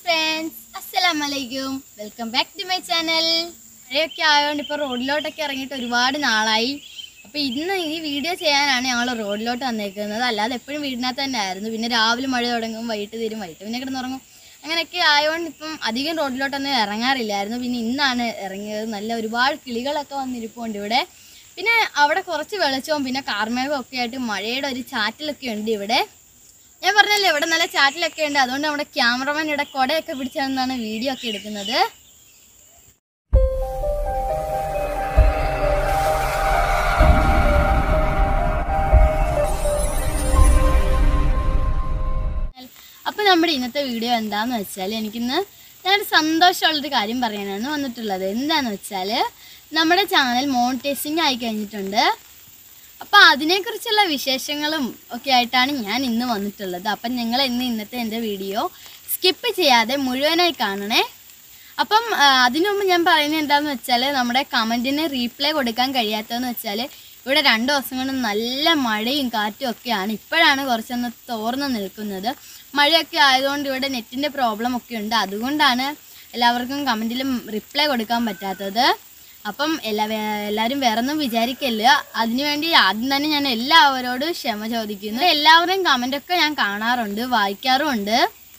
friends അസ്സലാം വലൈക്കും welcome back to my channel മഴയൊക്കെ ആയതുകൊണ്ട് ഇപ്പോൾ റോഡിലോട്ടൊക്കെ ഇറങ്ങിയിട്ട് ഒരുപാട് നാളായി അപ്പോൾ ഇന്ന് ഈ വീഡിയോ ചെയ്യാനാണ് ഞങ്ങൾ റോഡിലോട്ട് വന്നേക്കുന്നത് അല്ലാതെ എപ്പോഴും വീടിനകത്ത് തന്നെ ആയിരുന്നു പിന്നെ രാവിലെ മഴ തുടങ്ങും വൈകിട്ട് തീരും വൈകിട്ട് പിന്നെ കിടന്നുറങ്ങും അങ്ങനെയൊക്കെ ആയതുകൊണ്ട് ഇപ്പം അധികം റോഡിലോട്ടൊന്നും ഇറങ്ങാറില്ലായിരുന്നു പിന്നെ ഇന്നാണ് ഇറങ്ങിയത് നല്ല ഒരുപാട് കിളികളൊക്കെ വന്നിരിപ്പുണ്ട് ഇവിടെ പിന്നെ അവിടെ കുറച്ച് വെളിച്ചവും പിന്നെ കാർമേഘവും ഒക്കെ ആയിട്ട് മഴയുടെ ഒരു ചാറ്റലൊക്കെ ഉണ്ട് ഇവിടെ ഞാൻ പറഞ്ഞല്ലോ ഇവിടെ നല്ല ചാറ്റിലൊക്കെ ഉണ്ട് അതുകൊണ്ട് നമ്മുടെ ക്യാമറമാൻ ഇവിടെ കുടയൊക്കെ പിടിച്ചാണ് വീഡിയോ ഒക്കെ എടുക്കുന്നത് അപ്പൊ നമ്മുടെ ഇന്നത്തെ വീഡിയോ എന്താന്ന് വെച്ചാൽ എനിക്കിന്ന് ഞാനൊരു സന്തോഷമുള്ളൊരു കാര്യം പറയാനാണ് വന്നിട്ടുള്ളത് എന്താന്ന് വെച്ചാൽ നമ്മുടെ ചാനൽ മോണിറ്റൈസിങ് ആയി കഴിഞ്ഞിട്ടുണ്ട് അപ്പോൾ അതിനെക്കുറിച്ചുള്ള വിശേഷങ്ങളും ഒക്കെ ആയിട്ടാണ് ഞാൻ ഇന്ന് വന്നിട്ടുള്ളത് അപ്പം നിങ്ങൾ ഇന്ന് ഇന്നത്തെ എൻ്റെ വീഡിയോ സ്കിപ്പ് ചെയ്യാതെ മുഴുവനായി കാണണേ അപ്പം ആ, അതിനു മുമ്പ് ഞാൻ പറയുന്നത് എന്താണെന്ന് വെച്ചാൽ നമ്മുടെ കമൻറ്റിന് റീപ്ലൈ കൊടുക്കാൻ കഴിയാത്തതെന്ന് വെച്ചാൽ ഇവിടെ രണ്ട് ദിവസം കൊണ്ട് നല്ല മഴയും കാറ്റും ഒക്കെയാണ് ഇപ്പോഴാണ് കുറച്ചൊന്ന് തോർന്ന് നിൽക്കുന്നത് മഴയൊക്കെ ആയതുകൊണ്ട് ഇവിടെ നെറ്റിൻ്റെ പ്രോബ്ലം ഒക്കെ ഉണ്ട് അതുകൊണ്ടാണ് എല്ലാവർക്കും കമൻറ്റിലും റിപ്ലൈ കൊടുക്കാൻ പറ്റാത്തത് അപ്പം എല്ലാ വേ- എല്ലാവരും വേറൊന്നും വിചാരിക്കല്ല അതിനുവേണ്ടി ആദ്യം തന്നെ ഞാൻ എല്ലാവരോടും ക്ഷമ ചോദിക്കുന്നു എല്ലാവരുടെയും കമൻ്റൊക്കെ ഞാൻ കാണാറുണ്ട് വായിക്കാറുമുണ്ട്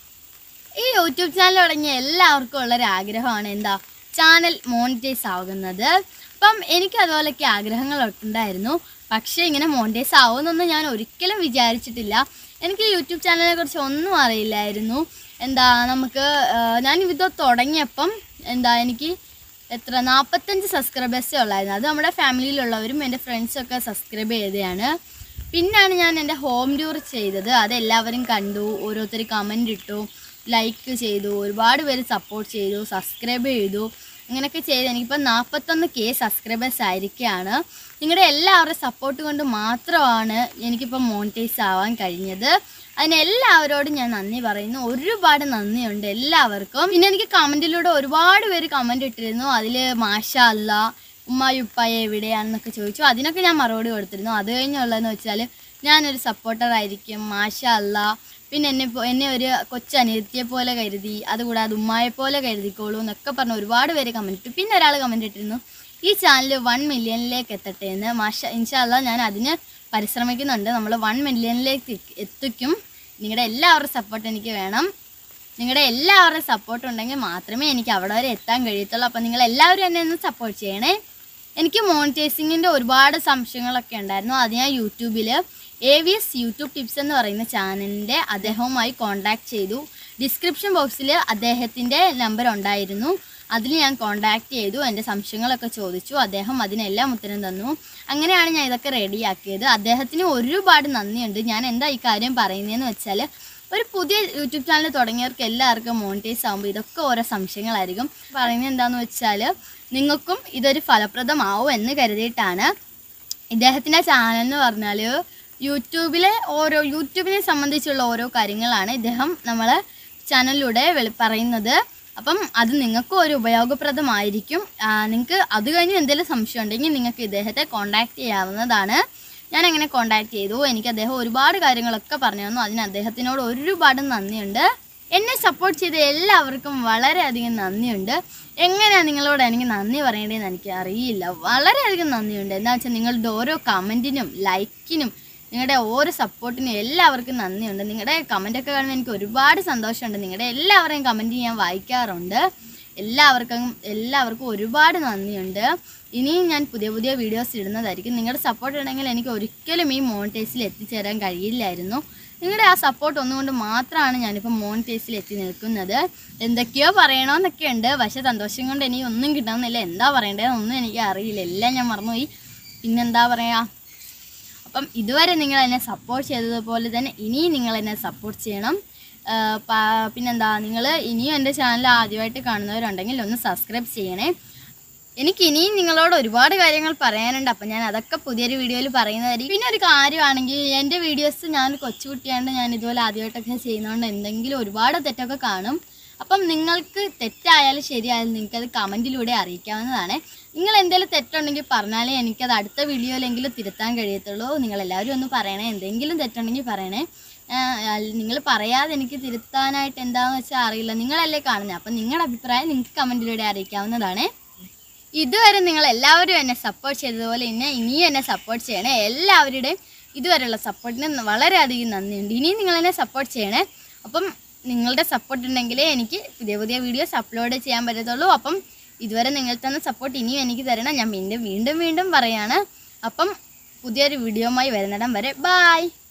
ഈ യൂട്യൂബ് ചാനൽ തുടങ്ങിയ എല്ലാവർക്കും ഉള്ളൊരു ആഗ്രഹമാണ് എന്താ ചാനൽ മോണിറ്റൈസ് ആകുന്നത് അപ്പം എനിക്ക് അതുപോലൊക്കെ ആഗ്രഹങ്ങൾ ഉണ്ടായിരുന്നു പക്ഷേ ഇങ്ങനെ മോണിറ്റൈസ് ആവുമെന്നൊന്നും ഞാൻ ഒരിക്കലും വിചാരിച്ചിട്ടില്ല എനിക്ക് യൂട്യൂബ് ചാനലിനെ കുറിച്ച് ഒന്നും അറിയില്ലായിരുന്നു എന്താ നമുക്ക് ആ, ഞാൻ ഇത് തുടങ്ങിയപ്പം എന്താ എനിക്ക് എത്ര നാൽപ്പത്തഞ്ച് സബ്സ്ക്രൈബേഴ്സേ ഉള്ളായിരുന്നു അത് നമ്മുടെ ഫാമിലിയിലുള്ളവരും എൻ്റെ ഫ്രണ്ട്സും ഒക്കെ സബ്സ്ക്രൈബ് ചെയ്തതാണ് പിന്നാണ് ഞാൻ എൻ്റെ ഹോം ടൂർ ചെയ്തത് അത് എല്ലാവരും കണ്ടു ഓരോരുത്തർ കമൻ്റ് ഇട്ടു ലൈക്ക് ചെയ്തു ഒരുപാട് പേര് സപ്പോർട്ട് ചെയ്തു സബ്സ്ക്രൈബ് ചെയ്തു അങ്ങനെയൊക്കെ ചെയ്ത് എനിക്കിപ്പോൾ നാൽപ്പത്തൊന്ന് കെ സബ്സ്ക്രൈബേഴ്സ് ആയിരിക്കുകയാണ് നിങ്ങളുടെ എല്ലാവരുടെ സപ്പോർട്ട് കൊണ്ട് മാത്രമാണ് എനിക്കിപ്പോൾ മോണിറ്റൈസ് ആവാൻ കഴിഞ്ഞത് അതിന് എല്ലാവരോടും ഞാൻ നന്ദി പറയുന്നു ഒരുപാട് നന്ദിയുണ്ട് എല്ലാവർക്കും പിന്നെ എനിക്ക് കമൻറ്റിലൂടെ ഒരുപാട് പേര് കമൻറ്റ് ഇട്ടിരുന്നു അതിൽ മാഷ അല്ല ഉമ്മായുപ്പായ എവിടെയാണെന്നൊക്കെ ചോദിച്ചു അതിനൊക്കെ ഞാൻ മറുപടി കൊടുത്തിരുന്നു അത് കഴിഞ്ഞുള്ളതെന്ന് വെച്ചാൽ ഞാനൊരു സപ്പോർട്ടർ ആയിരിക്കും മാഷ അല്ല പിന്നെ എന്നെ പോ- എന്നെ ഒരു കൊച്ചനിയത്തിയെ പോലെ കരുതി അതുകൂടാതെ ഉമ്മായെ പോലെ കരുതിക്കോളൂ എന്നൊക്കെ പറഞ്ഞ് ഒരുപാട് പേര് കമൻറ്റ് ഇട്ടു പിന്നെ ഒരാൾ കമൻറ്റ് ഇട്ടിരുന്നു ഈ ചാനൽ വൺ മില്യണിലേക്ക് എത്തട്ടെ എന്ന് മാഷ ഇൻഷാല്ല ഞാൻ അതിന് പരിശ്രമിക്കുന്നുണ്ട് നമ്മൾ വൺ മില്യണിലേക്ക് എത്തിക്കും നിങ്ങളുടെ എല്ലാവരുടെ സപ്പോർട്ട് എനിക്ക് വേണം നിങ്ങളുടെ എല്ലാവരുടെയും സപ്പോർട്ട് ഉണ്ടെങ്കിൽ മാത്രമേ എനിക്ക് അവിടെ വരെ എത്താൻ കഴിയത്തുള്ളൂ അപ്പോൾ നിങ്ങൾ എല്ലാവരും എന്നെ ഒന്ന് സപ്പോർട്ട് ചെയ്യണേ എനിക്ക് മോണിറ്റൈസിങ്ങിൻ്റെ ഒരുപാട് സംശയങ്ങളൊക്കെ ഉണ്ടായിരുന്നു അത് ഞാൻ യൂട്യൂബിൽ A V S YouTube tips എന്ന് പറയുന്ന ചാനലിൻ്റെ അദ്ദേഹവുമായി കോൺടാക്ട് ചെയ്തു ഡിസ്ക്രിപ്ഷൻ ബോക്സിൽ അദ്ദേഹത്തിൻ്റെ നമ്പർ ഉണ്ടായിരുന്നു അതിൽ ഞാൻ കോൺടാക്ട് ചെയ്തു എൻ്റെ സംശയങ്ങളൊക്കെ ചോദിച്ചു അദ്ദേഹം അതിനെല്ലാം ഉത്തരം തന്നു അങ്ങനെയാണ് ഞാൻ ഇതൊക്കെ റെഡിയാക്കിയത് അദ്ദേഹത്തിന് ഒരുപാട് നന്ദിയുണ്ട് ഞാൻ എന്താ ഈ കാര്യം പറയുന്നതെന്ന് വെച്ചാൽ ഒരു പുതിയ യൂട്യൂബ് ചാനൽ തുടങ്ങിയവർക്ക് എല്ലാവർക്കും മോണിറ്റൈസ് ആകുമ്പോൾ ഇതൊക്കെ ഓരോ സംശയങ്ങളായിരിക്കും പറയുന്നത് എന്താണെന്ന് വെച്ചാൽ നിങ്ങൾക്കും ഇതൊരു ഫലപ്രദമാവും എന്ന് കരുതിയിട്ടാണ് ഇദ്ദേഹത്തിൻ്റെ ചാനൽ എന്ന് പറഞ്ഞാൽ യൂട്യൂബിലെ ഓരോ യൂട്യൂബിനെ സംബന്ധിച്ചുള്ള ഓരോ കാര്യങ്ങളാണ് ഇദ്ദേഹം നമ്മളെ ചാനലിലൂടെ വെളി പറയുന്നത് അപ്പം അത് നിങ്ങൾക്കും ഒരു ഉപയോഗപ്രദമായിരിക്കും നിങ്ങൾക്ക് അത് കഴിഞ്ഞ് എന്തെങ്കിലും സംശയം ഉണ്ടെങ്കിൽ നിങ്ങൾക്ക് ഇദ്ദേഹത്തെ കോൺടാക്റ്റ് ചെയ്യാവുന്നതാണ് ഞാൻ അങ്ങനെ കോൺടാക്ട് ചെയ്തു എനിക്ക് അദ്ദേഹം ഒരുപാട് കാര്യങ്ങളൊക്കെ പറഞ്ഞു തന്നു അതിന് അദ്ദേഹത്തിനോട് ഒരുപാട് നന്ദിയുണ്ട് എന്നെ സപ്പോർട്ട് ചെയ്ത എല്ലാവർക്കും വളരെയധികം നന്ദിയുണ്ട് എങ്ങനെയാണ് നിങ്ങളോട് എനിക്ക് നന്ദി പറയേണ്ടതെന്ന് എനിക്ക് അറിയില്ല വളരെയധികം നന്ദിയുണ്ട് എന്താ വെച്ചാൽ നിങ്ങളുടെ ഓരോ കമൻറ്റിനും ലൈക്കിനും നിങ്ങളുടെ ഓരോ സപ്പോർട്ടിനും എല്ലാവർക്കും നന്ദിയുണ്ട് നിങ്ങളുടെ കമൻ്റൊക്കെ കാണുമ്പോൾ എനിക്ക് ഒരുപാട് സന്തോഷമുണ്ട് നിങ്ങളുടെ എല്ലാവരുടെയും കമൻറ്റ് ഞാൻ വായിക്കാറുണ്ട് എല്ലാവർക്കും എല്ലാവർക്കും ഒരുപാട് നന്ദിയുണ്ട് ഇനിയും ഞാൻ പുതിയ പുതിയ വീഡിയോസ് ഇടുന്നതായിരിക്കും നിങ്ങളുടെ സപ്പോർട്ട് ഉണ്ടെങ്കിൽ എനിക്ക് ഒരിക്കലും ഈ മോണിറ്റൈസിൽ എത്തിച്ചേരാൻ കഴിയില്ലായിരുന്നു നിങ്ങളുടെ ആ സപ്പോർട്ട് ഒന്നുകൊണ്ട് മാത്രമാണ് ഞാനിപ്പോൾ മോണിറ്റൈസിൽ എത്തി നിൽക്കുന്നത് എന്തൊക്കെയോ പറയണമെന്നൊക്കെ ഉണ്ട് പക്ഷേ സന്തോഷം കൊണ്ട് എനിക്ക് ഒന്നും കിട്ടണമെന്നില്ല എന്താ പറയേണ്ടതെന്നൊന്നും എനിക്ക് അറിയില്ല എല്ലാം ഞാൻ മറന്നുപോയി പിന്നെന്താ പറയുക അപ്പം ഇതുവരെ നിങ്ങൾ എന്നെ സപ്പോർട്ട് ചെയ്തതുപോലെ തന്നെ ഇനിയും നിങ്ങൾ എന്നെ സപ്പോർട്ട് ചെയ്യണം ആ, പ- പിന്നെന്താ നിങ്ങൾ ഇനിയും എൻ്റെ ചാനൽ ആദ്യമായിട്ട് കാണുന്നവരുണ്ടെങ്കിൽ ഒന്ന് സബ്സ്ക്രൈബ് ചെയ്യണേ എനിക്ക് ഇനിയും നിങ്ങളോട് ഒരുപാട് കാര്യങ്ങൾ പറയാനുണ്ട് അപ്പം ഞാൻ അതൊക്കെ പുതിയൊരു വീഡിയോയിൽ പറയുന്നതായിരിക്കും പിന്നെ ഒരു കാര്യമാണെങ്കിൽ എൻ്റെ വീഡിയോസ് ഞാൻ കൊച്ചുകുട്ടിയാണ്ട് ഞാൻ ഇതുപോലെ ആദ്യമായിട്ടൊക്കെ ചെയ്യുന്നതുകൊണ്ട് എന്തെങ്കിലും ഒരുപാട് തെറ്റൊക്കെ കാണും അപ്പം നിങ്ങൾക്ക് തെറ്റായാലും ശരിയായാലും നിങ്ങൾക്കത് കമൻറ്റിലൂടെ അറിയിക്കാവുന്നതാണ് നിങ്ങൾ എന്തെങ്കിലും തെറ്റുണ്ടെങ്കിൽ പറഞ്ഞാലേ എനിക്കത് അടുത്ത വീഡിയോയിലെങ്കിലും തിരുത്താൻ കഴിയത്തുള്ളൂ നിങ്ങളെല്ലാവരും ഒന്ന് പറയണേ എന്തെങ്കിലും തെറ്റുണ്ടെങ്കിൽ പറയണേ നിങ്ങൾ പറയാതെ എനിക്ക് തിരുത്താനായിട്ട് എന്താണെന്ന് വെച്ചാൽ അറിയില്ല നിങ്ങളല്ലേ കാണുന്നത് അപ്പം നിങ്ങളുടെ അഭിപ്രായം നിങ്ങൾക്ക് കമൻറ്റിലൂടെ അറിയിക്കാവുന്നതാണ് ഇതുവരെ നിങ്ങൾ എല്ലാവരും എന്നെ സപ്പോർട്ട് ചെയ്തതുപോലെ എന്നെ ഇനിയും എന്നെ സപ്പോർട്ട് ചെയ്യണേ എല്ലാവരുടെയും ഇതുവരെയുള്ള സപ്പോർട്ടിന് വളരെയധികം നന്ദിയുണ്ട് ഇനിയും നിങ്ങൾ എന്നെ സപ്പോർട്ട് ചെയ്യണേ അപ്പം നിങ്ങളുടെ സപ്പോർട്ട് ഉണ്ടെങ്കിലേ എനിക്ക് പുതിയ പുതിയ വീഡിയോസ് അപ്ലോഡ് ചെയ്യാൻ പറ്റത്തുള്ളൂ അപ്പം ഇതുവരെ നിങ്ങൾ തന്ന സപ്പോർട്ട് ഇനിയും എനിക്ക് തരണം ഞാൻ വീണ്ടും വീണ്ടും വീണ്ടും പറയാണ് അപ്പം പുതിയൊരു വീഡിയോയുമായി വരുന്നിടം വരെ ബായ്